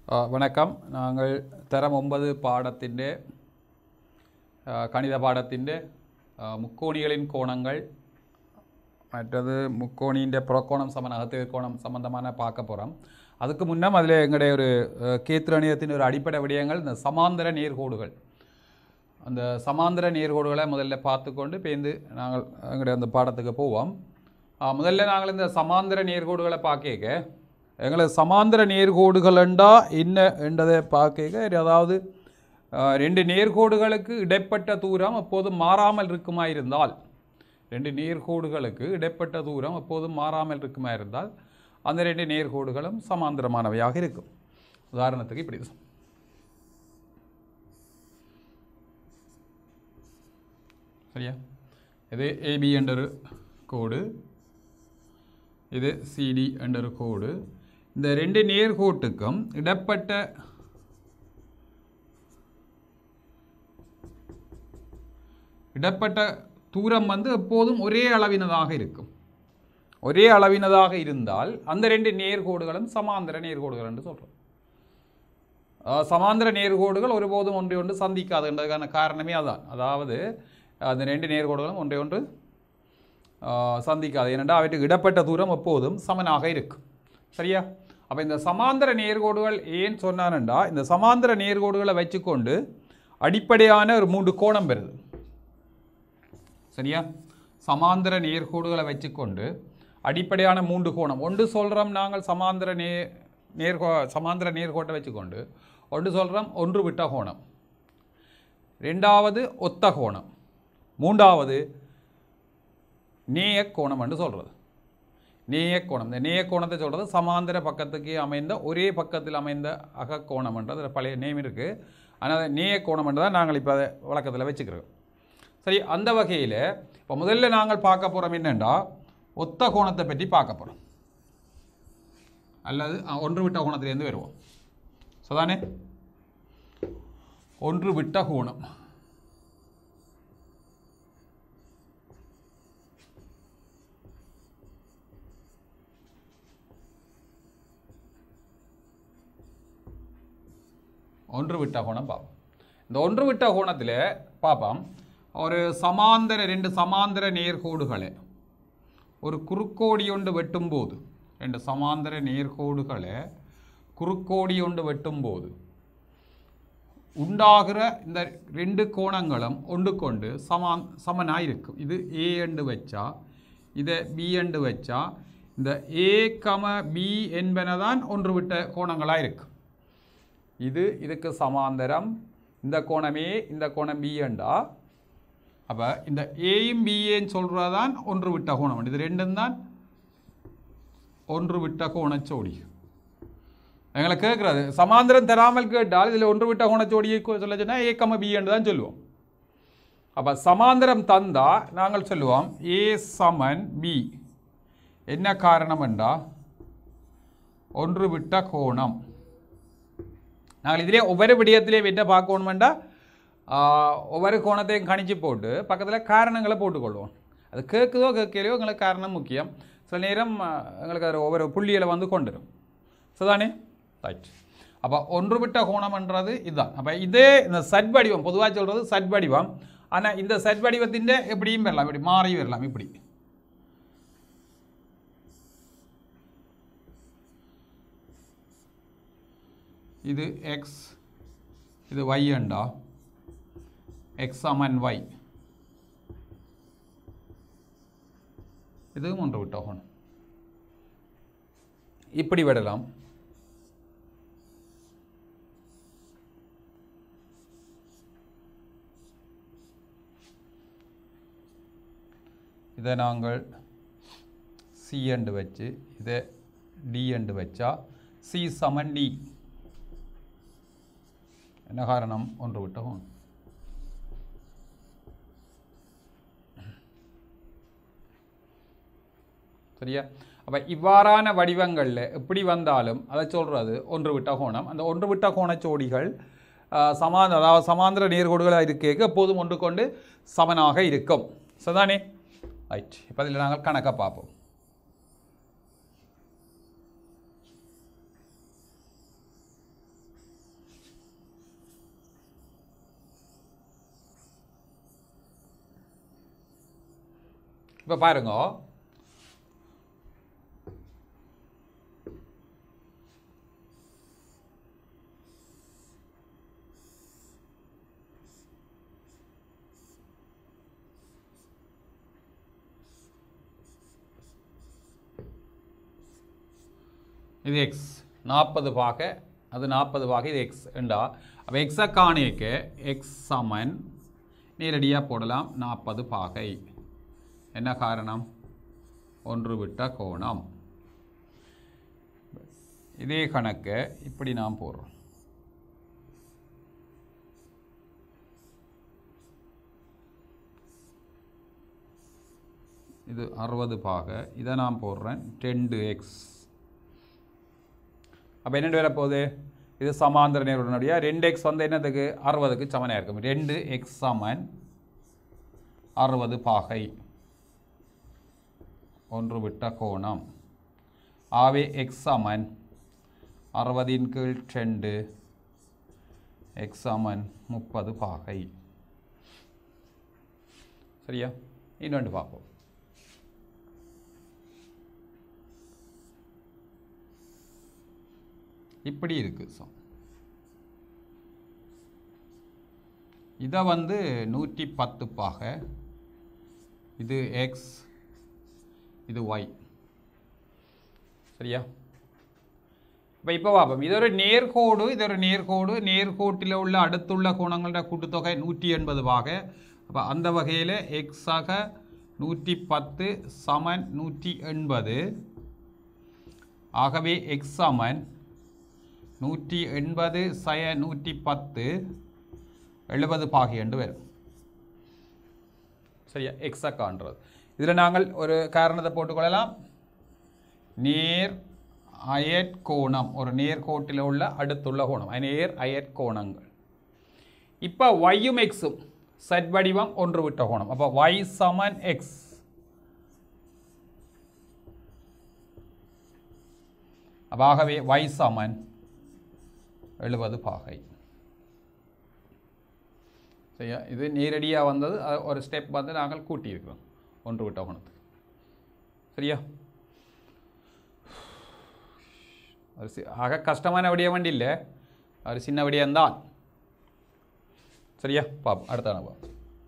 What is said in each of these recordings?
ആ, വണക്കം ഞങ്ങൾ തരം ഒമ്പത് പാഠത്തിൻ്റെ കണിത പാഠത്തിൻ്റെ മുക്കോണികളിൻ കോണങ്ങൾ மற்றது முக்கோணியின் புறக்கோணம் சமன் அகத்திற்கோணம் சம்பந்தமான பார்க்க போகிறோம் அதுக்கு முன்னம் அதில் எங்களுடைய ஒரு அஹ், கேத்திரணியத்தின் ஒரு அடிப்படை விடயங்கள் இந்த சமாந்தர நேர்கோடுகள் அந்த சமாந்தர நேர்கோடுகளை முதல்ல பார்த்துக்கொண்டு பேந்து நாங்கள் எங்களுடைய அந்த பாடத்துக்கு போவோம் ஆ, முதல்ல நாங்கள் இந்த சமாந்தர நேர்கோடுகளை பார்க்க எங்களுக்கு சமாந்தர நேர்கோடுகளண்டா என்ன என்றதை பார்க்க அதாவது ஆ, ரெண்டு நேர்கோடுகளுக்கு இடைப்பட்ட தூரம் எப்போதும் மாறாமல் இருக்குமா இருந்தால் ரெண்டு நேர்கோடுகளுக்கு இடைப்பட்ட தூரம் எப்போதும் மாறாமல் இருக்குமா இருந்தால் அந்த ரெண்டு நேர்கோடுகளும் சமாந்தரமானவையாக இருக்கும் உதாரணத்துக்கு இப்படி சரியா இது ஏபி என்ற ஒரு கோடு இது சிடி என்ற ஒரு கோடு இந்த ரெண்டு நேர்கோட்டுக்கும் இடப்பட்ட இடப்பட்ட தூரம் வந்து எப்போதும் ஒரே அளவினதாக இருக்கும் ஒரே அளவினதாக இருந்தால் அந்த ரெண்டு நேர்கோடுகளும் சமாந்தர நேர்கோடுகள் என்று சொல்கிறோம் அஹ் சமாந்தர நேர்கோடுகள் ஒருபோதும் ஒன்றை ஒன்று சந்திக்காது என்றதுக்கான காரணமே அதான் அதாவது அந்த ரெண்டு நேர்கோடுகளும் ஒன்றை ஒன்று அஹ், சந்திக்காது ஏனென்றால் அவற்றுக்கு இடப்பட்ட தூரம் எப்போதும் சமனாக இருக்கும் சரியா அப்போ இந்த சமாந்தர நேர்கோடுகள் ஏன் சொன்னானண்டா இந்த சமாந்தர நேர்கோடுகளை வச்சுக்கொண்டு அடிப்படையான ஒரு மூன்று கோணம் பெறுது சரியா சமாந்தர நேர்கோடுகளை வச்சுக்கொண்டு அடிப்படையான மூன்று கோணம் ஒன்று சொல்கிறோம் நாங்கள் சமாந்தர நே நேர்கோ சமாந்தர நேர்கோட்டை வச்சுக்கொண்டு ஒன்று சொல்கிறோம் ஒன்று விட்ட கோணம் ரெண்டாவது ஒத்த கோணம் மூன்றாவது நேய கோணம் என்று சொல்கிறது நேய கோணம் இந்த நேய கோணத்தை சொல்கிறது சமாந்தர பக்கத்துக்கு அமைந்த ஒரே பக்கத்தில் அமைந்த அகக்கோணம் என்றது பழைய நேம் இருக்குது ஆனால் அது நேய கோணம் என்று தான் நாங்கள் இப்போ அதை வழக்கத்தில் வச்சுக்கிறோம் சரி அந்த வகையில் இப்போ முதல்ல நாங்கள் பார்க்க போகிறோம் என்னென்னா ஒத்த கோணத்தை பற்றி பார்க்க போகிறோம் அல்லது அஹ், ஒன்று விட்ட கோணத்திலேருந்து வருவோம் சொதானே ஒன்று விட்ட கோணம் ஒன்று விட்ட கோணம் பார்ப்போம் இந்த ஒன்று விட்ட கோணத்தில் பார்ப்போம் ஒரு சமாந்தர ரெண்டு சமாந்தர நேர்கோடுகளை ஒரு குறுக்கோடி ஒன்று வெட்டும்போது ரெண்டு சமாந்தர நேர்கோடுகளை குறுக்கோடி ஒன்று வெட்டும்போது உண்டாகிற இந்த ரெண்டு கோணங்களும் ஒன்றுக்கொண்டு சமான் சமனாக இருக்கும் இது ஏ என்று வச்சா இதை பி என்று வச்சா இந்த ஏ கம பி என்பன தான் ஒன்று விட்ட கோணங்களாக இருக்கும் இது இதுக்கு சமாந்தரம் இந்த கோணமே இந்த கோணம் பி என்றா அப்போ இந்த ஏயும் பிஏன்னு சொல்கிறது தான் ஒன்று விட்ட கோணம் இது ரெண்டும் தான் ஒன்று விட்ட கோணச்சோடி எங்களை கேட்குறது சமாந்திரம் தராமல் கேட்டால் இதில் ஒன்று விட்ட கோணச்சோடியை கு- சொல்ல சொன்னால் ஏ கம பி என்று தான் சொல்லுவோம் அப்போ சமாந்திரம் தந்தா நாங்கள் சொல்லுவோம் ஏ சமன் பி என்ன காரணம் என்றா ஒன்று விட்ட கோணம் நாங்கள் இதிலே ஒவ்வொரு விடயத்திலேயும் என்ன பார்க்கணுமெண்டா ஒவ்வொரு கோணத்தையும் கணிச்சு போட்டு பக்கத்தில் காரணங்களை போட்டுக்கொள்வோம் அது கேட்குதோ கேட்கலையோ எங்களுக்கு காரணம் முக்கியம் சில நேரம் ஆ, எங்களுக்கு அது ஒவ்வொரு புள்ளிகளை வந்து கொண்டுரும் சரிதானே ரைட் அப்போ ஒன்று விட்ட கோணம்ன்றது இதுதான் அப்போ இதே இந்த சட் வடிவம் பொதுவாக சொல்கிறது சட் வடிவம் ஆனால் இந்த சட் வடிவத்தின் எப்படியும் வரலாம் இப்படி மாறி வரலாம் இப்படி இது எக்ஸ் இது ஒய் அண்டா எக்ஸ் சமன் ஒய் இதுவும் ஒன்று விட்டோகணும் இப்படி விடலாம் இதை நாங்கள் சி எண்டு வச்சு இதை டி எண்டு வச்சா சி சமன் டி என்ன காரணம் ஒன்று விட்டவும் சரியா அப்போ இவ்வாறான வடிவங்களில் எப்படி வந்தாலும் அதை சொல்கிறது ஒன்று விட்ட கோணம் அந்த ஒன்று விட்ட கோணச்சோடிகள் சமாந்த அதாவது சமாந்திர நேர்கோடுகளாக இருக்க எப்போதும் ஒன்று கொண்டு சமனாக இருக்கும் சரிதானே ரைட் இப்போ அதில் நாங்கள் கணக்கை பார்ப்போம் இப்போ பாருங்க இது எக்ஸ் நாற்பது பாக அது நாற்பது பாக இது எக்ஸ் ரெண்டா அப்போ எக்ஸை காணிக்க எக்ஸ் சமன் நேரடியாக போடலாம் நாற்பது பாகை என்ன காரணம் ஒன்று விட்ட கோணம் இதே கணக்கை இப்படி நாம் போடுறோம் இது அறுபது பாக இதை நான் போடுறேன் ரெண்டு எக்ஸ் அப்போ என்ன வர போகுது இது சமாந்தர நேருடனுடைய ரெண்டு எக்ஸ் வந்து என்னதுக்கு அறுபதுக்கு சமனாக இருக்கும் ரெண்டு எக்ஸ் சமன் அறுபது பாகை ஒன்று விட்ட கோணம் ஆவே எக்ஸ் சமன் அறுபதின் கீழ் ரெண்டு எக்ஸ் சமன் முப்பது பாகை சரியா இன்னொன்று பார்ப்போம் இப்படி இருக்கு ஸோ இதை வந்து நூற்றி பத்து பாக இது எக்ஸ் இது ஒய் சரியா இப்போ இப்போ பார்ப்போம் இது ஒரு நேர்கோடு இது ஒரு நேர்கோடு நேர்கோட்டில் உள்ள அடுத்துள்ள கோணங்களோட கூட்டுத்தொகை நூற்றி எண்பது பாக அப்போ அந்த வகையில் எக்ஸாக நூற்றி பத்து சமன் நூற்றி எண்பது ஆகவே எக்ஸ் சமன் நூற்றி எண்பது சய நூற்றி பத்து எழுபது பாகை என்று வரும் சரியா எக்ஸா காண்றது இதில் நாங்கள் ஒரு காரணத்தை போட்டுக்கொள்ளலாம் நேர் அயற்கோணம் ஒரு நேர்கோட்டில் உள்ள அடுத்துள்ள கோணம் நேர் அயற்கோணங்கள் இப்போ ஒய்யும் எக்ஸும் செட் வடிவம் ஒன்று விட்ட கோணம் அப்போ ஒய் சமன் எக்ஸ் ஆகவே ஒய் சமன் எழுபது பாகை சரியா இது நேரடியாக வந்தது அது ஒரு ஸ்டெப் வந்து நாங்கள் கூட்டியிருக்கிறோம் ஒன்று விட்ட கோணத்துக்கு சரியா அது சி- ஆக கஷ்டமான விடிய வண்டி இல்லை ஒரு சின்ன விடியம்தான் சரியா பாப்போம் அடுத்த அனுபவம்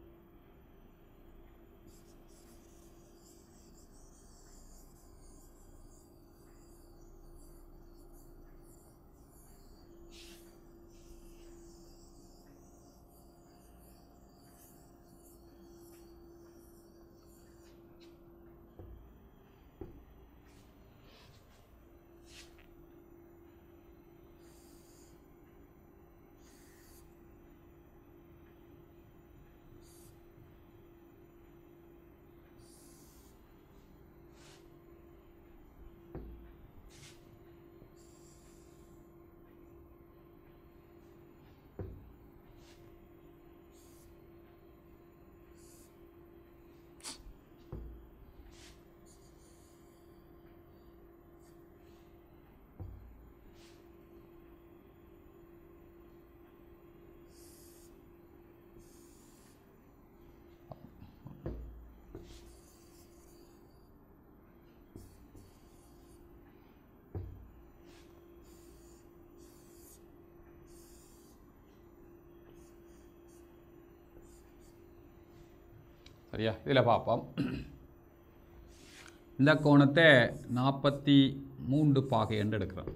சரியா இதில் பார்ப்போம் இந்த கோணத்தை நாற்பத்தி மூன்று பாகை என்று எடுக்கிறோம்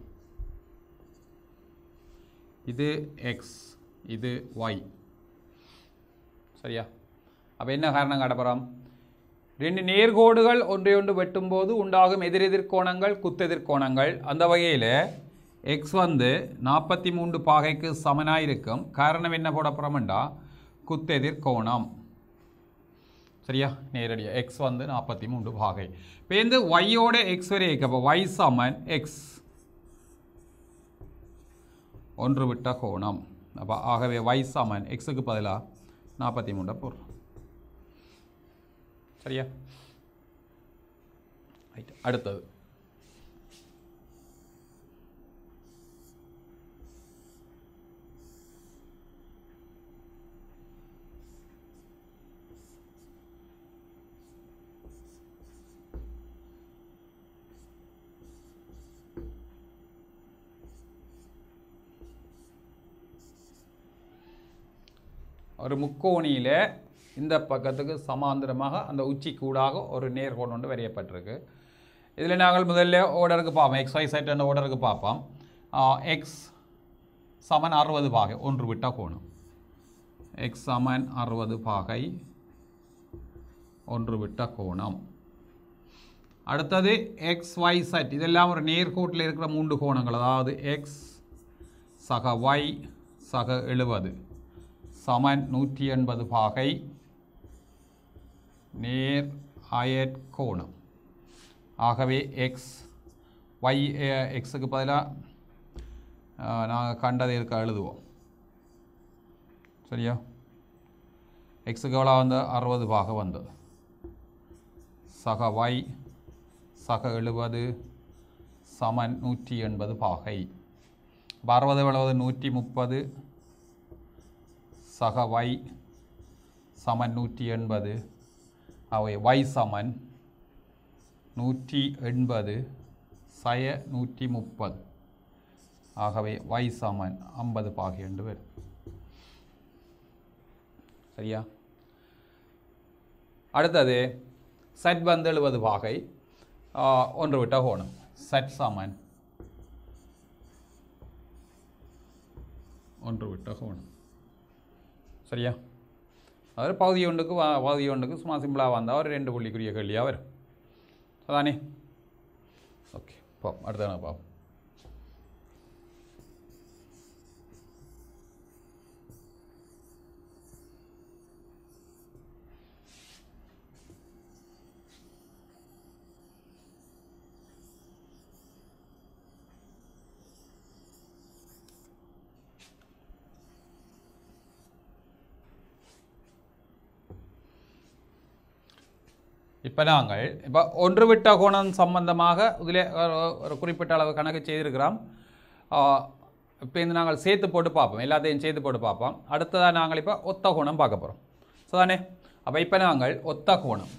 இது எக்ஸ் இது ஒய் சரியா அப்போ என்ன காரணம் காட்டப்போகிறோம் ரெண்டு நேர்கோடுகள் ஒன்றை ஒன்று வெட்டும்போது உண்டாகும் எதிரெதிர் கோணங்கள் குத்தெதிர் கோணங்கள் அந்த வகையில் எக்ஸ் வந்து நாற்பத்தி மூன்று பாகைக்கு சமனாக இருக்கும் காரணம் என்ன போட போகிறோம்டா குத்தெதிர் கோணம் சரியா நேரடியாக எக்ஸ் வந்து நாற்பத்தி மூன்று பாகை இப்போ இந்த ஒய்யோட எக்ஸ் வரை அப்போ ஒய் சமன் எக்ஸ் ஒன்று விட்ட கோணம் அப்போ ஆகவே ஒய் சமன் எக்ஸுக்கு பதிலாக நாற்பத்தி மூணு போடுறோம் சரியா ரைட் அடுத்தது ஒரு முக்கோணியில் இந்த பக்கத்துக்கு சமாந்தரமாக அந்த உச்சி கூடாக ஒரு நேர்கோடு ஒன்று வரையப்பட்டிருக்கு இதில் நாங்கள் முதல்ல ஓர்டருக்கு பார்ப்போம் எக்ஸ் ஒய் செட் என்ற ஓர்டருக்கு பார்ப்போம் எக்ஸ் சமன் அறுபது பாகை ஒன்று விட்ட கோணம் எக்ஸ் சமன் அறுபது பாகை ஒன்று விட்ட கோணம் அடுத்தது எக்ஸ் ஒய் செட் இதெல்லாம் ஒரு நேர்கோட்டில் இருக்கிற மூன்று கோணங்கள் அதாவது எக்ஸ் சக ஒய் சக எழுபது சமன் நூற்றி எண்பது பாகை நேர் அயற்கோணம் ஆகவே எக்ஸ் ஒய் எக்ஸுக்கு பதிலாக நாங்கள் கண்டதை இருக்க எழுதுவோம் சரியா எக்ஸுக்கு எவ்வளோ வந்து அறுபது பாக வந்தது சக ஒய் சக எழுபது சமன் நூற்றி எண்பது பாகை இப்போ அறுபது எவ்வளவு நூற்றி முப்பது சக ஒய் சமன் நூற்றி எண்பது அவை ஒய் சமன் நூற்றி எண்பது சய நூற்றி முப்பது ஆகவே ஒய் சமன் ஐம்பது பாகை என்று வரும் சரியா அடுத்தது செட் வந்து எழுபது பாகை ஆ, ஒன்று விட்ட கோணம் செட் சமன் ஒன்று விட்ட கோணம் சரியா அதாவது பகுதி ஒன்றுக்கு வா பகுதி ஒன்றுக்கு சும்மா சிம்பிளாக வந்தால் ஒரு ரெண்டு புள்ளிக்குரிய கேள்வியாக வரும் அதானே ஓகே பாப்போம் அடுத்த பார்ப்போம் இப்போ நாங்கள் இப்போ ஒன்று விட்ட கோணம் சம்பந்தமாக இதில் ஒரு- ஒரு குறிப்பிட்ட அளவு கணக்கு செய்திருக்கிறோம் இப்போ இந்த நாங்கள் சேர்த்து போட்டு பார்ப்போம் எல்லாத்தையும் சேர்த்து போட்டு பார்ப்போம் அடுத்ததாக நாங்கள் இப்போ ஒத்த கோணம் பார்க்க போகிறோம் ஸோ தானே அப்போ இப்போ நாங்கள் ஒத்த கோணம்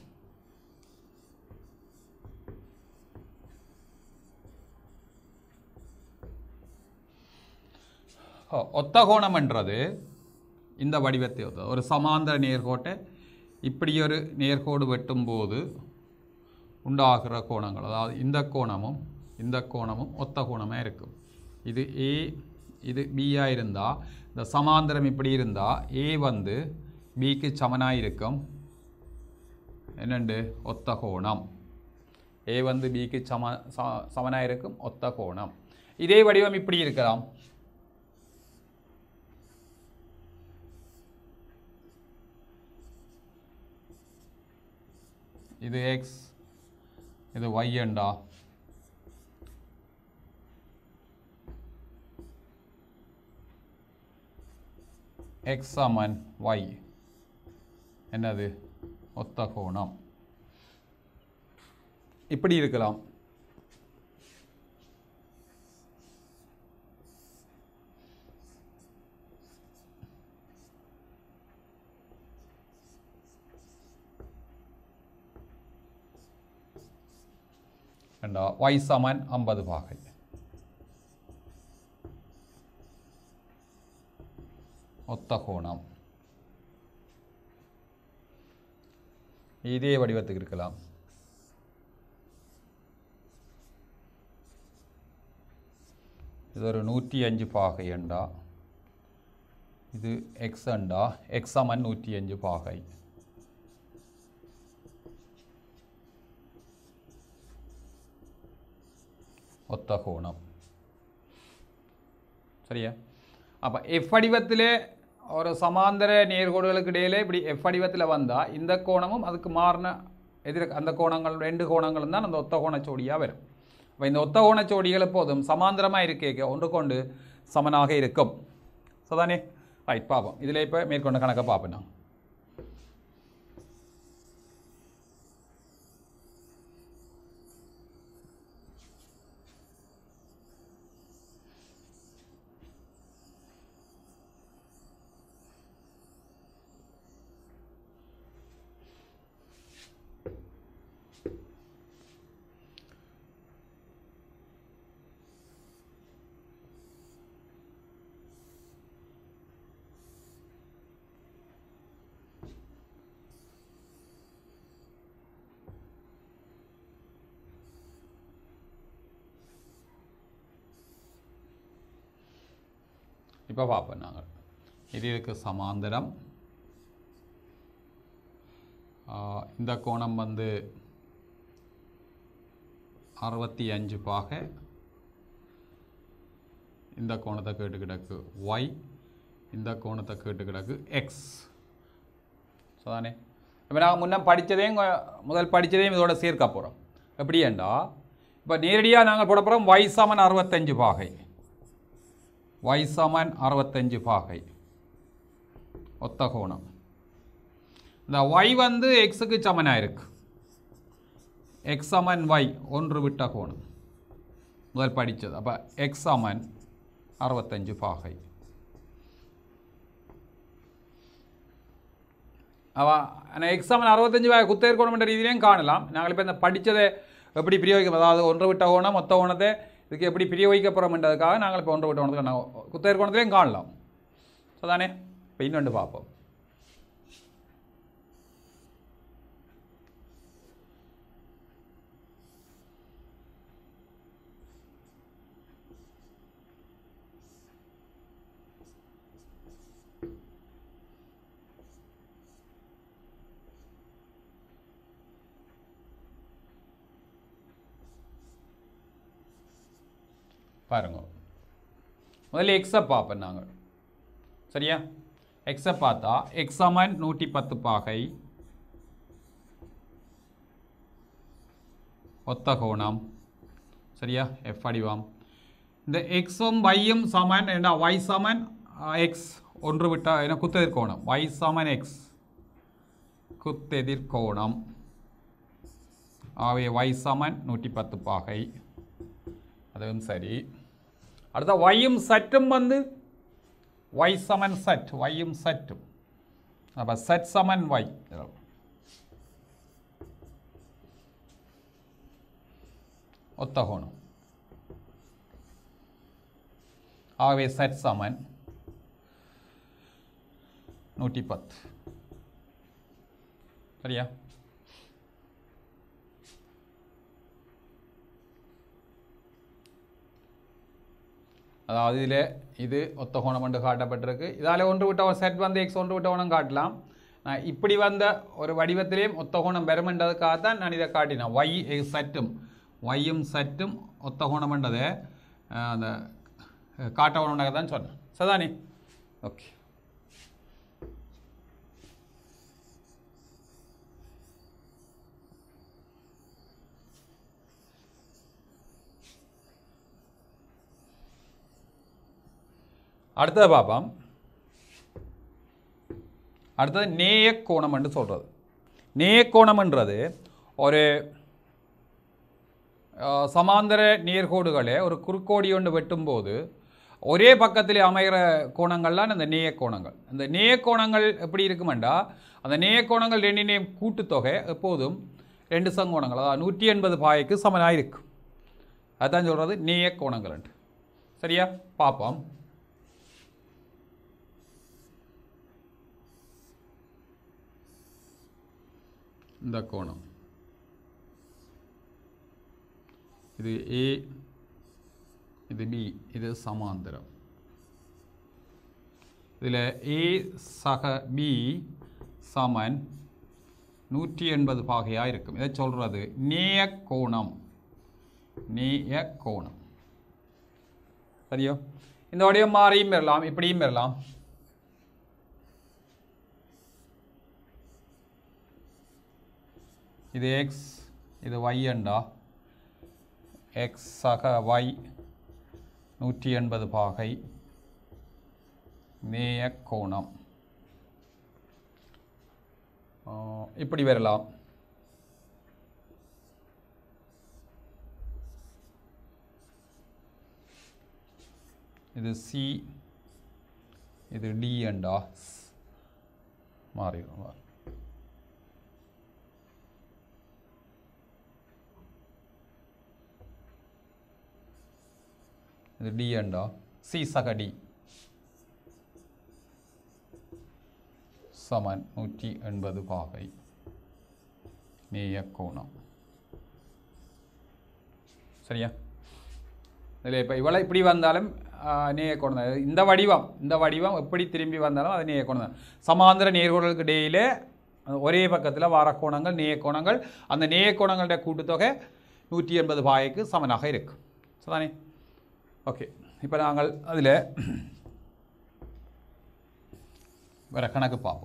ஓ, ஒத்த கோணம்ன்றது இந்த வடிவத்தை ஒத்தது ஒரு சமாந்தர நேர்கோட்டை இப்படி ஒரு நேர்கோடு வெட்டும்போது உண்டாகிற கோணங்கள் அதாவது இந்த கோணமும் இந்த கோணமும் ஒத்த கோணமாக இருக்கும் இது ஏ இது பியாக இருந்தால் இந்த சமாந்தரம் இப்படி இருந்தால் ஏ வந்து பிக்கு சமனாக இருக்கும் என்னண்டு ஒத்த கோணம் ஏ வந்து பிக்கு சம ச- சமனாக இருக்கும் ஒத்த கோணம் இதே வடிவம் இப்படி இருக்கலாம் இது எக்ஸ் இது ஒய் அண்டா எக்ஸ் சமன் ஒய் என்னது ஒத்த கோணம் இப்படி இருக்கலாம் എന്താ വൈ സമൻ അമ്പത് ഭാഗം ஒத்த கோணம் இதே வடிவத்துக்கு இருக்கலாம் இது ஒரு நூற்றி அஞ்சு பாகை அண்டா இது எக்ஸ் அண்டா எக்ஸ் சமன் நூற்றி அஞ்சு பாகை ஒத்த கோணம் சரியா அப்போ எஃப் வடிவத்திலே ஒரு சமாந்தர நேர்கோடுகளுக்கு இடையிலே இப்படி எஃப் வடிவத்தில் வந்தால் இந்த கோணமும் அதுக்கு மாறின எதிர அந்த கோணங்கள் ரெண்டு கோணங்களும் தான் அந்த ஒத்த கோணச்சோடியாக வரும் அப்போ இந்த ஒத்த கோணச்சோடிகள் எப்போதும் சமாந்தரமாக இருக்கேக்க ஒன்று கொண்டு சமனாக இருக்கும் சதானே ரைட் பார்ப்போம் இதில் இப்போ மேற்கொண்ட கணக்கை பார்ப்போம் நான் இப்போ பார்ப்போம் நாங்கள் இது இதுக்கு சமாந்தரம் ஆ, இந்த கோணம் வந்து அறுபத்தி அஞ்சு பாகை இந்த கோணத்தை கேட்டு கிடக்கு ஒய் இந்த கோணத்தை கேட்டு கிடக்கு எக்ஸ் ஸோ தானே இப்போ நாங்கள் முன்ன படித்ததையும் கொ- முதல் படித்ததையும் இதோட சேர்க்க போகிறோம் எப்படியேண்டா இப்போ நேரடியாக நாங்கள் போட போகிறோம் ஒய் சமன் அறுபத்தஞ்சு பாகை ஒய் சமன் அறுபத்தஞ்சு பாகை ஒத்த கோணம் இந்த ஒய் வந்து எக்ஸுக்கு சமனாக இருக்கு எக்ஸ் சமன் ஒய் ஒன்று விட்ட கோணம் முதல் படித்தது அப்போ எக்ஸ் சமன் அறுபத்தஞ்சு பாகை அவ ஆனால் எக்ஸாமில் அறுபத்தஞ்சு வய குத்தேற்கோணம் ரீதியிலையும் காணலாம் நாங்கள் இப்போ இந்த படித்ததை எப்படி பிரயோகிக்க அதாவது ஒன்று விட்ட கோணம் மொத்த கோணத்தை இதுக்கு எப்படி பிரயோகிக்க போகிறோம்ன்றதுக்காக நாங்கள் இப்போ ஒன்று விட்ட கோணத்துக்கு நான் குத்தேற்கோணத்துலையும் காணலாம் ஸோ தானே இப்போ இன்னொன்று பார்ப்போம் பாருங்க முதல்ல எக்ஸை பார்ப்போம் நாங்கள் சரியா எக்ஸை பார்த்தா எக்ஸ் சமன் நூற்றி பத்து பாகை ஒத்த கோணம் சரியா எஃப் அடிவாம் இந்த எக்ஸும் வையும் சமன் என்ன ஒய் சமன் எக்ஸ் ஒன்று விட்டா என்ன குத்தெதிர் கோணம் ஒய் சமன் எக்ஸ் குத்தெதிர் கோணம் ஆகவே ஒய் சமன் நூற்றி பத்து பாகை அதுவும் சரி அடுத்த ஒய்யும் சற்றும் வந்து ஒய் சமன் சட் ஒய்யும் சற்றும் அப்போ சட் சமன் ஒய் ஒத்த கோணம் ஆகவே சட் சமன் நூற்றி பத்து சரியா அதாவது இதில் இது ஒத்த கோணம் என்று காட்டப்பட்டிருக்கு இதால் ஒன்று விட்ட செட் வந்து எக்ஸ் ஒன்று விட்ட கோணம் காட்டலாம் நான் இப்படி வந்த ஒரு வடிவத்திலேயும் ஒத்த கோணம் பெருமென்றதுக்காகத்தான் நான் இதை காட்டினேன் ஒய் சற்றும் ஒய்யும் சற்றும் ஒத்த கோணம்ன்றதை அஹ், அந்த காட்ட கோணம்னாக தான் சொன்னேன் சதானி ஓகே அடுத்தது பார்ப்போம் அடுத்தது நேயக் கோணம் என்று சொல்கிறது நேயக் கோணம்ன்றது ஒரு அஹ், சமாந்தர நேர்கோடுகளை ஒரு குறுக்கோடி ஒன்று வெட்டும்போது ஒரே பக்கத்தில் அமைகிற கோணங்கள்லாம் இந்த நேயக் கோணங்கள் இந்த நேயக் கோணங்கள் எப்படி இருக்குமெண்டா அந்த நேயக் கோணங்கள் ரெண்டினையும் கூட்டுத்தொகை எப்போதும் ரெண்டு சங்கோணங்கள் அதாவது நூற்றி எண்பது பாய்க்கு சமனாக இருக்கும் அதுதான் சொல்கிறது நேயக் கோணங்கள் சரியா பார்ப்போம் இந்த கோணம் இது ஏ இது பி இது சமாந்தரம் இதில் ஏ சக பி சமன் நூற்றி எண்பது பாகையாக இருக்கும் இதை சொல்கிறது நேய கோணம் நேய கோணம் சரியோ இந்த வடிவம் மாறியும் பெறலாம் இப்படியும் பெறலாம் இது எக்ஸ் இது ஒய் அண்டா எக்ஸ் சக ஒய் நூற்றி எண்பது பாகை நேய கோணம் ஆ, இப்படி வரலாம் இது சி இது டி அண்டா மாறிடும் மாறி இது டி அண்டா சி சக டி சமன் நூற்றி எண்பது பாகை நேய கோணம் சரியா இதில் இப்போ இவ்வளோ இப்படி வந்தாலும் நேய கோணம் தான் இந்த வடிவம் இந்த வடிவம் எப்படி திரும்பி வந்தாலும் அது நேய கோணம் தான் சமாந்திர நேர்கோணங்களுக்கு இடையிலே ஒரே பக்கத்தில் வார கோணங்கள் நேய கோணங்கள் அந்த நேய கோணங்களுடைய கூட்டுத்தொகை நூற்றி எண்பது பாகைக்கு சமனாக இருக்கும் சரிதானே ஓகே இப்போ நாங்கள் அதில் வேற கணக்கு பார்ப்போம்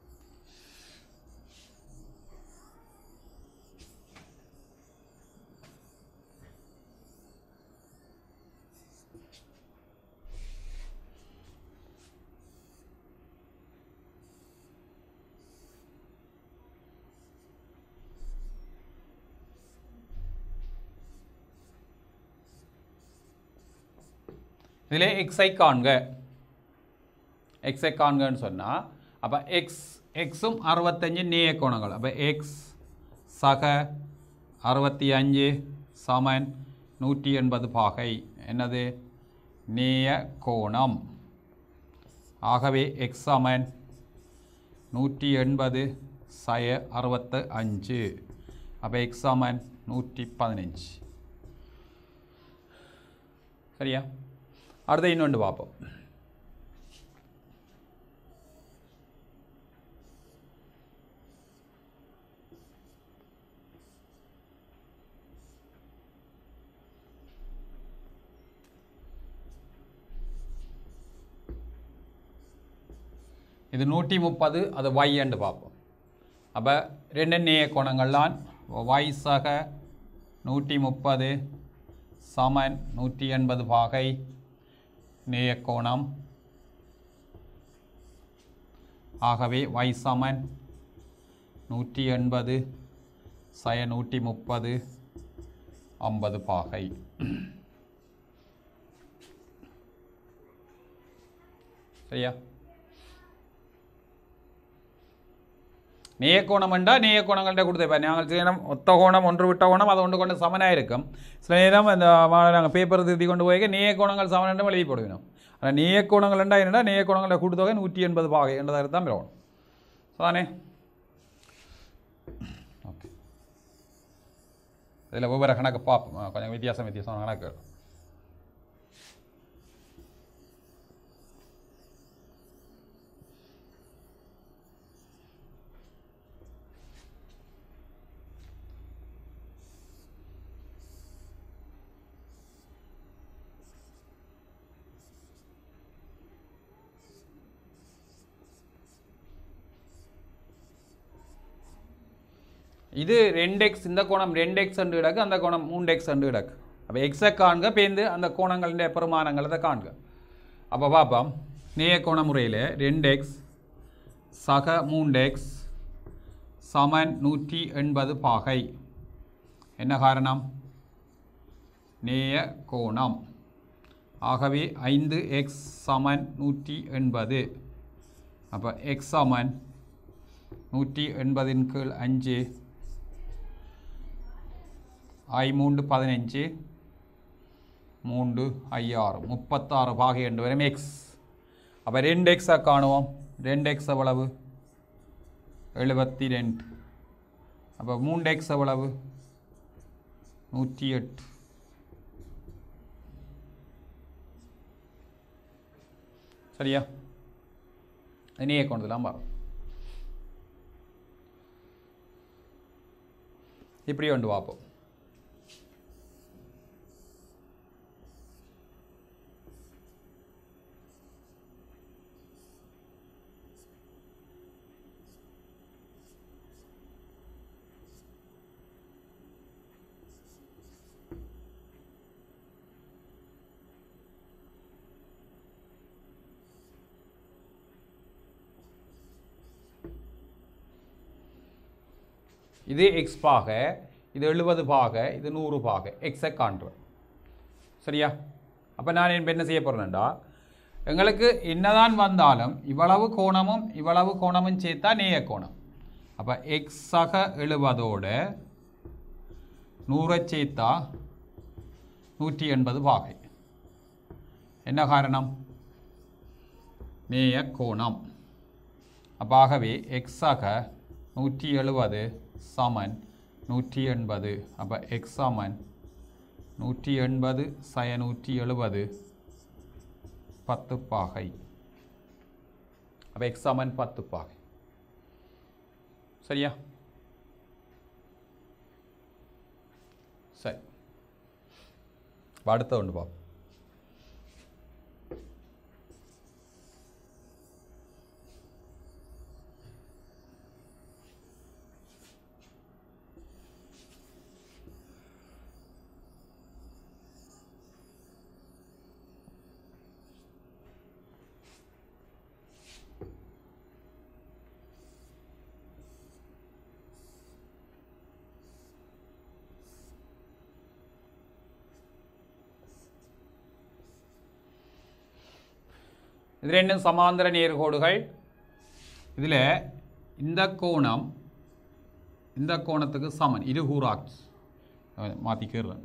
இதில் எக்ஸை காண்க எக்ஸை காண்கன்னு சொன்னால் அப்போ எக்ஸ் எக்ஸும் அறுபத்தஞ்சு நேய கோணங்கள் அப்போ எக்ஸ் சக அறுபத்தி அஞ்சு சமன் நூற்றி எண்பது பாகை என்னது நேய கோணம் ஆகவே எக்ஸ் சமன் நூற்றி எண்பது சய அறுபத்து அஞ்சு அப்போ எக்ஸ் சமன் நூற்றி பதினஞ்சு சரியா அடுத்த இன்னொன்று பார்ப்போம் இது நூற்றி முப்பது அது y என்று பார்ப்போம் அப்போ ரெண்டு நேய கோணங்கள்லாம் y சக நூற்றி முப்பது சமன் நூற்றி எண்பது பாகை நேய கோணம் ஆகவே y சமன் நூற்றி எண்பது சய நூற்றி முப்பது ஐம்பது பாகை சரியா நேயக்கோணம் என்றால் நேயக்கோணங்கள்ட்ட கொடுத்துருப்பேன் நாங்கள் சில நேரம் ஒத்த கோணம் ஒன்று விட்ட கோணம் அது ஒன்று கொண்டு சமனாக இருக்கும் சில நேரம் இந்த நாங்கள் பேப்பர் திருத்தி கொண்டு போய் நேயக்கோணங்கள் சமன் என்று எழுதி போடுவினோம் ஆனால் நேயக்கோணங்கள் என்றால் என்னடா நேயக்கோணங்களோட கூட்டுத்தொகை நூற்றி எண்பது பாகை என்றதாக தான் பெறணும் அதானே ஓகே இதில் ஒவ்வொரு கணக்கு பார்ப்போம் ஆ, கொஞ்சம் வித்தியாசம் வித்தியாசமான கணக்கு இது ரெண்டு எக்ஸ் இந்த கோணம் ரெண்டு எக்ஸ் என்று கிடக்கு அந்த கோணம் மூன்று எக்ஸ் என்று கிடக்கு அப்போ எக்ஸை காண்க பேந்து அந்த கோணங்களுடைய பெருமானங்களை காண்க அப்போ பார்ப்போம் நேய கோண முறையில் ரெண்டு எக்ஸ் சக மூன்று எக்ஸ் சமன் நூற்றி எண்பது பாகை என்ன காரணம் நேய கோணம் ஆகவே ஐந்து எக்ஸ் சமன் நூற்றி எண்பது அப்போ எக்ஸ் சமன் நூற்றி எண்பதின் கீழ் அஞ்சு ஐ மூன்று பதினஞ்சு மூன்று ஐயாறு முப்பத்தாறு பாகை என்று வரும் எக்ஸ் அப்போ ரெண்டு எக்ஸை காணுவோம் ரெண்டு எக்ஸ் எவ்வளவு எழுபத்தி ரெண்டு அப்போ மூன்று எக்ஸ் எவ்வளவு நூற்றி எட்டு சரியா இனியே கொண்டுலாம் வரும் இப்படி கொண்டு பார்ப்போம் இது எக்ஸ் பாக இது எழுபது பாக இது நூறு பாக எக்ஸை காண்றேன் சரியா அப்போ நான் இப்ப என்ன செய்ய போகிறேன்டா எங்களுக்கு என்னதான் வந்தாலும் இவ்வளவு கோணமும் இவ்வளவு கோணமும் சேர்த்தா நேய கோணம் அப்போ எக்ஸ் சக எழுபதோட நூறை சேர்த்தா நூற்றி எண்பது பாகை என்ன காரணம் நேய கோணம் அப்ப ஆகவே எக்ஸாக நூற்றி எழுபது சமன் நூற்றி எண்பது அப்போ எக்ஸ் சமன் நூற்றி எண்பது சய நூற்றி எழுபது பத்து பாகை அப்போ எக்ஸ் சமன் பத்து பாகை சரியா சரி அப்ப அடுத்த ஒன்று பார்ப்போம் இது ரெண்டும் சமாந்தர நேர்கோடுகள் இதில் இந்த கோணம் இந்த கோணத்துக்கு சமன் இருகூறாக்கி மாற்றிக்கிறேன்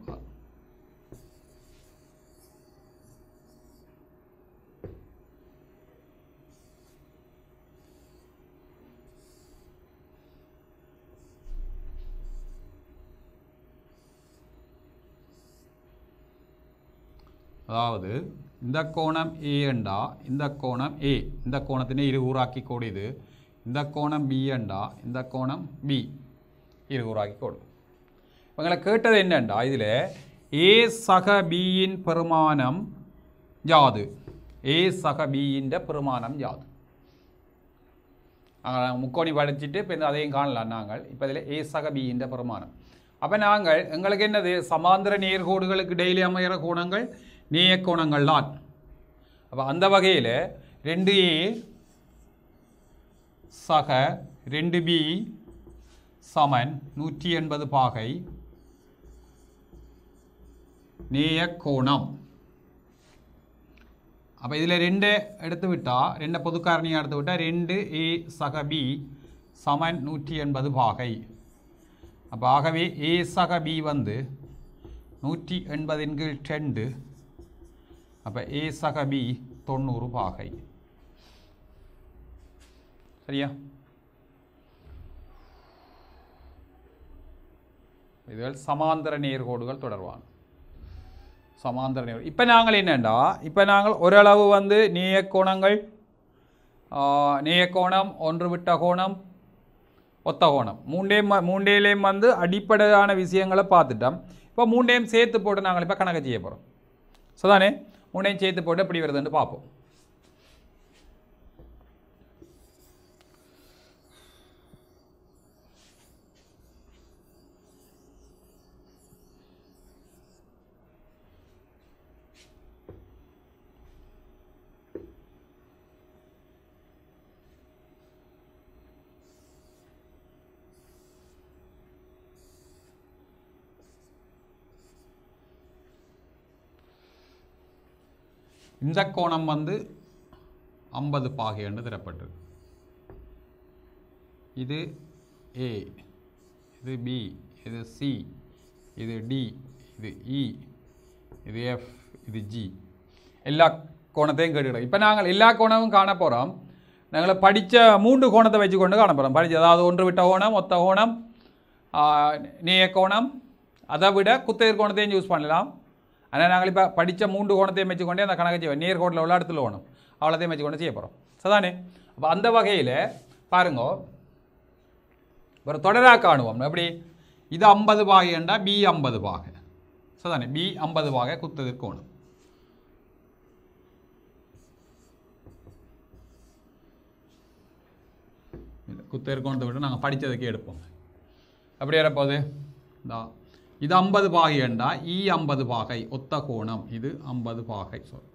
அதாவது இந்த கோணம் ஏ என்றா இந்த கோணம் ஏ இந்த கோணத்தினை இருகூறாக்கி கோடு இது இந்த கோணம் பி என்றா இந்த கோணம் பி இருகூறாக்கி கோடு இவங்களை கேட்டது என்னண்டா இதில் ஏ சக பியின் பெருமானம் யாது ஏ சக பியின் பெருமானம் யாது நாங்கள் முக்கோணி படிச்சுட்டு இப்போ இந்த அதையும் காணலாம் நாங்கள் இப்போ இதில் ஏ சக பியின் பெருமானம் அப்போ நாங்கள் எங்களுக்கு என்னது சமாந்திர நேர்கோடுகளுக்கு டெய்லி அமைகிற கோணங்கள் நேய கோணங்கள் தான் அப்போ அந்த வகையில் ரெண்டு ஏ சக ரெண்டு பி சமன் நூற்றி எண்பது பாகை நேய கோணம் அப்போ இதில் ரெண்டு எடுத்து விட்டால் ரெண்டை பொதுக்காரணியாக எடுத்து விட்டால் ரெண்டு ஏ சக பி சமன் நூற்றி எண்பது பாகை அப்போ ஆகவே ஏ சக பி வந்து நூற்றி எண்பதின் கீழ் ரெண்டு அப்போ ஏ சக பி தொண்ணூறு பாகை சரியா இதுகள் சமாந்தர நேர்கோடுகள் தொடர்பான சமாந்தர நேர் இப்போ நாங்கள் என்னண்டா இப்போ நாங்கள் ஓரளவு வந்து நேய கோணங்கள் நேய கோணம் ஒன்று விட்ட கோணம் ஒத்த கோணம் மூண்டேம் மூண்டேலையும் வந்து அடிப்படையான விஷயங்களை பார்த்துட்டோம் இப்போ மூண்டையும் சேர்த்து போட்டு நாங்கள் இப்போ கணக்கு செய்ய போகிறோம் ஸோ தானே மூணையும் சேர்த்து போட்டு எப்படி வருதுன்னு பார்ப்போம் இந்த கோணம் வந்து ஐம்பது பாகை என்று தரப்பட்டிருக்கு இது ஏ இது பி இது சி இது டி இது இ இது எஃப் இது ஜி எல்லா கோணத்தையும் கேட்டுக்கிறோம் இப்போ நாங்கள் எல்லா கோணமும் காண போகிறோம் நாங்கள் படித்த மூன்று கோணத்தை வச்சுக்கொண்டு காண போகிறோம் படித்த அதாவது ஒன்று விட்ட கோணம் ஒத்த கோணம் நேய கோணம் அதை விட குத்தையர் கோணத்தையும் யூஸ் பண்ணலாம் ஆனால் நாங்கள் இப்போ படித்த மூன்று கோணத்தையும் வச்சுக்கொண்டே அந்த கணக்கு செய்வோம் நேர்கோட்டில் உள்ள இடத்துல கோணம் அவ்வளோத்தையும் வச்சுக்கொண்டு செய்ய போகிறோம் சதானே அப்போ அந்த வகையில் பாருங்க ஒரு தொடராக காணுவோம் எப்படி இது ஐம்பது பாகைண்டா பி ஐம்பது பாகை சதானே பி ஐம்பது பாகை குத்ததிர் கோணம் குத்ததிர் கோணத்தை விட்டு நாங்கள் படித்ததுக்கே எடுப்போம் எப்படி வரப்போகுது இந்தா இது ஐம்பது பாகை என்றா இ ஐம்பது பாகை ஒத்த கோணம் இது ஐம்பது பாகை சொல்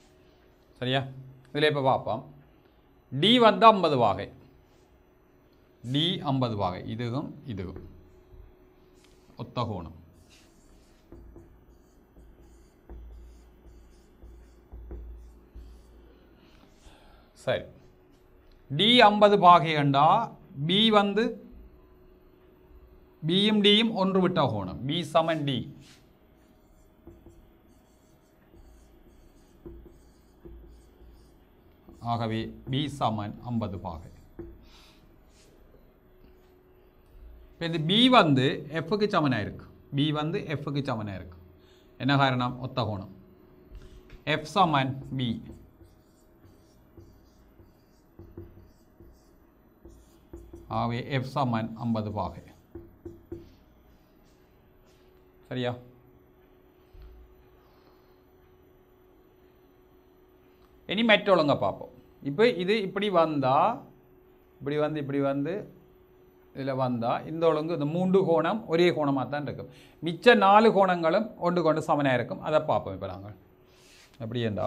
சரியா இதில் இப்போ பார்ப்போம் டி வந்து ஐம்பது வாகை டி ஐம்பது பாகை இதுவும் இதுவும் ஒத்த கோணம் சரி டி ஐம்பது பாகை கண்டா பி வந்து பியும் டியும் ஒன்று விட்ட கோணம் பி சமன் டி ஆகவே பி சமன் ஐம்பது பாகை இப்போ இந்த பி வந்து எஃப்க்கு சமனாக இருக்கு பி வந்து எஃப்க்கு சமனாக இருக்கு என்ன காரணம் ஒத்த கோணம் எஃப் சமன் பி ஆகவே எஃப் சமன் ஐம்பது பாகை சரியா இனி மற்றொழுங்க பார்ப்போம் இப்போ இது இப்படி வந்தால் இப்படி வந்து இப்படி வந்து இதில் வந்தால் இந்த ஒழுங்கு இந்த மூன்று கோணம் ஒரே கோணமாக தான் இருக்கும் மிச்ச நாலு கோணங்களும் ஒன்று கொண்டு சமனாக இருக்கும் அதை பார்ப்போம் இப்போ நாங்கள் எப்படி இருந்தா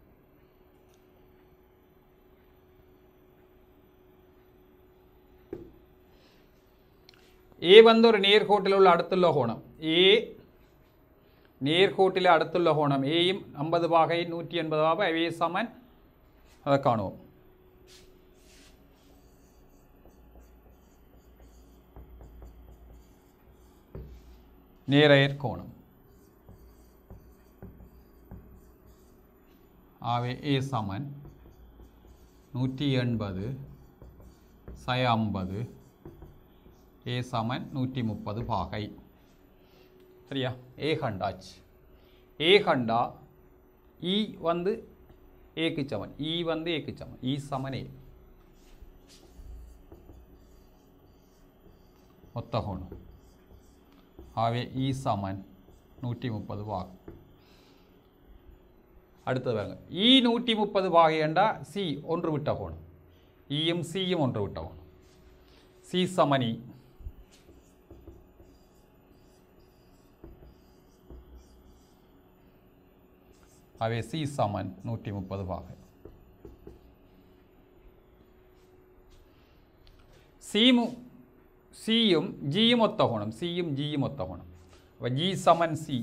ஏ வந்து ஒரு நேர்கோட்டில் உள்ள அடுத்துள்ள கோணம் ஏ நேர்கோட்டில் அடுத்துள்ள கோணம் ஏயும் ஐம்பது பாகை நூற்றி எண்பது பாகை அவே சமன் அதை காணுவோம் நேரையர் கோணம் ஆகவே ஏ சமன் நூற்றி எண்பது சய ஐம்பது ஏ சமன் நூற்றி முப்பது பாகை சரியா ஏ கண்டாச்சு ஏ கண்டா இ வந்து ஏக்கு சமன் இ வந்து ஏக்கு சமன் இ சமன் ஏ ஒத்த கோணம் ஆகவே இ சமன் நூற்றி முப்பது பாகை அடுத்தது பாருங்க இ நூற்றி முப்பது பாகை என்றா சி ஒன்று விட்ட கோணம் இயும் சியும் ஒன்று விட்ட கோணம் சி சமனி அவை சி சமன் நூற்றி முப்பது பாகை சீமு சியும் ஜியும் ஒத்த கோணம் சியும் ஜியும் ஒத்த கோணம் அப்போ ஜி சமன் சி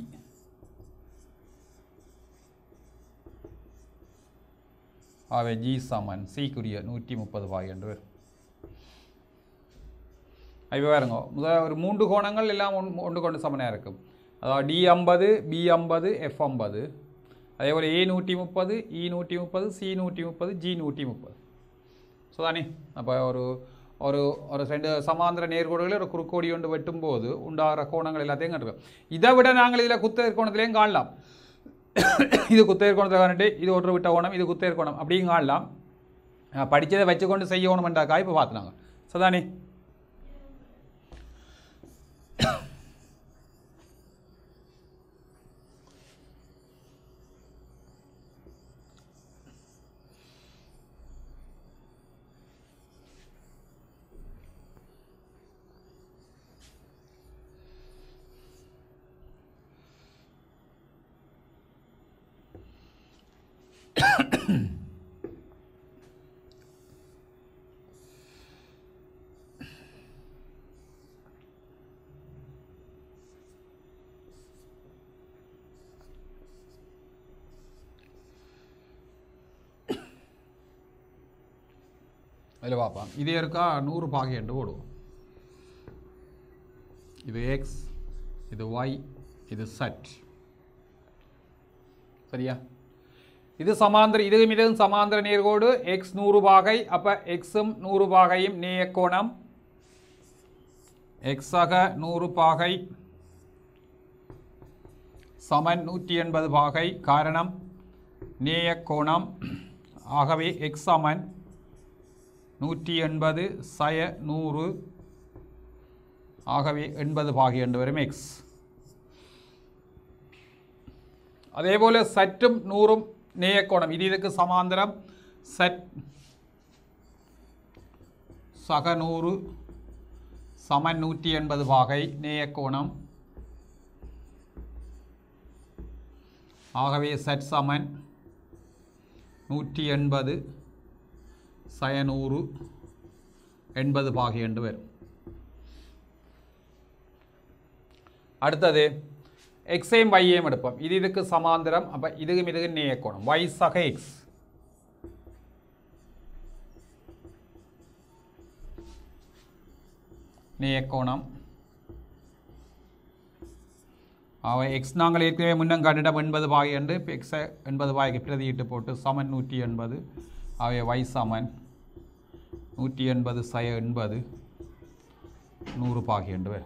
ஆகவே ஜி சமன் சிக்குரிய நூற்றி முப்பது பாகை என்று வரும் இப்போ பாருங்க முதல் ஒரு மூன்று கோணங்கள் எல்லாம் ஒன் ஒன்று கொண்டு சமனாக இருக்கும் அதாவது டி ஐம்பது பி ஐம்பது எஃப் ஐம்பது அதே போல் ஏ நூற்றி முப்பது இ நூற்றி முப்பது சி நூற்றி முப்பது ஜி நூற்றி முப்பது ஸோ தானே அப்போ ஒரு ஒரு ஒரு ரெண்டு சமாந்திர நேர்கோடுகளை ஒரு குறுக்கோடி ஒன்று வெட்டும்போது உண்டாகிற கோணங்கள் எல்லாத்தையும் கண்டுக்கும் இதை விட நாங்கள் இதில் குத்தேர் கோணத்திலையும் காணலாம் இது குத்தேர் கோணத்தை காணிட்டு இது ஒன்று விட்ட கோணம் இது குத்தேர் கோணம் அப்படியும் காணலாம் அஹ் படிச்சதை வச்சுக்கொண்டு செய்யணுமெண்டாக்கா இப்போ பார்த்துனாங்க ஸோ தானே அதில் பார்ப்போம் இதே இருக்கா நூறு பாகை என்று போடுவோம் இது எக்ஸ் இது ஒய் இது செட் சரியா இது சமாந்திர இதுவும் இதுவும் சமாந்திர நேர்கோடு எக்ஸ் நூறு பாகை அப்போ எக்ஸும் நூறு பாகையும் நேயக்கோணம் எக்ஸாக நூறு பாகை சமன் நூற்றி எண்பது பாகை காரணம் நேயக்கோணம் ஆகவே எக்ஸ் சமன் நூற்றி எண்பது சய நூறு ஆகவே எண்பது பாகை என்று வரும் எக்ஸ் அதேபோல சற்றும் நூறும் நேயக்கோணம் இது இதுக்கு சமாந்தரம் சட் சக நூறு சமன் நூற்றி எண்பது பாகை நேயக்கோணம் ஆகவே சட் சமன் நூற்றி எண்பது சயநூறு எண்பது பாகை என்று வரும் அடுத்தது எக்ஸையும் வையையும் எடுப்போம் இது இதுக்கு சமாந்திரம் அப்போ இதுக்கும் இதுக்கு நேய கோணம் y சக எக்ஸ் நேய கோணம் அவ எக்ஸ் நாங்கள் ஏற்கனவே முன்னம் கண்டிடம் எண்பது பாகை என்று இப்போ எக்ஸை எண்பது பாகைக்கு பிரதியிட்டு போட்டு சமன் நூற்றி எண்பது அவை y சமன் நூற்றி எண்பது சய எண்பது நூறு பாகை என்று வரும்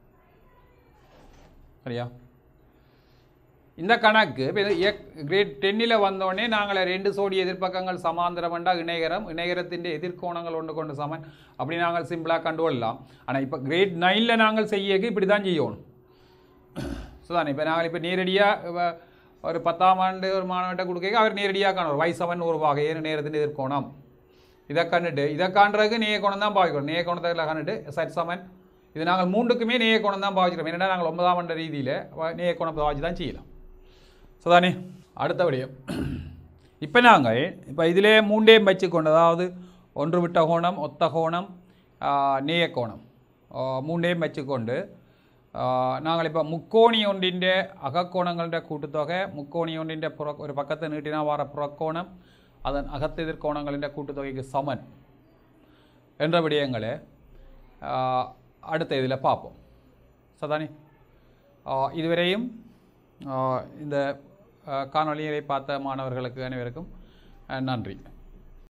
சரியா இந்த கணக்கு இப்போ இது கிரேட் டென்னில் வந்தோடனே நாங்கள் ரெண்டு சோடி எதிர்ப்பக்கங்கள் சமாந்திரம் வேண்டா இணைகரம் இணைகரத்தின் எதிர்கோணங்கள் ஒன்று கொண்டு சமன் அப்படி நாங்கள் சிம்பிளாக கண்டுகொள்ளலாம் ஆனால் இப்போ கிரேட் நைனில் நாங்கள் செய்யக்கு இப்படி தான் செய்யணும் சுதானே இப்போ நாங்கள் இப்போ நேரடியாக ஒரு பத்தாம் ஆண்டு ஒரு மாணவர்கிட்ட கொடுக்க அவர் நேரடியாக காணும் வை செவன் ஒரு வகை ஏறு நேரத்தின் எதிர்கோணம் இதை கண்டுட்டு இதை காண்றதுக்கு நேய கோணம் தான் பாவிக்கணும் நேய கோணத்தில் கண்டுட்டு சட் சமன் இது நாங்கள் மூன்றுக்குமே நேய கோணம் தான் பாவிச்சிருக்கோம் என்னடா நாங்கள் ஒன்பதாம் ஆண்டு ரீதியில் நேய கோணம் பாவிச்சு தான் செய்யலாம் சுதானே அடுத்த விடயம் இப்போ நாங்கள் இப்போ இதிலே மூண்டையும் வச்சுக்கொண்டு அதாவது ஒன்று விட்ட கோணம் ஒத்த கோணம் ஆ, நேய கோணம் ஆ, மூண்டையும் வச்சுக்கொண்டு ஆ, நாங்கள் இப்போ முக்கோணி ஒன்றின் அகக்கோணங்களுடைய கூட்டுத்தொகை முக்கோணி ஒன்றின் புற ஒரு பக்கத்தை நீட்டினா வர புறக்கோணம் அதன் அகத்தெதிர் கோணங்களின் கூட்டுத்தொகைக்கு சமன் என்ற விடயங்களை ஆ, அடுத்த இதில் பார்ப்போம் சதானே ஆ, இதுவரையும் ஆ, இந்த ஆ, காணொளியை பார்த்த மாணவர்களுக்கு அனைவருக்கும் ஆ, நன்றி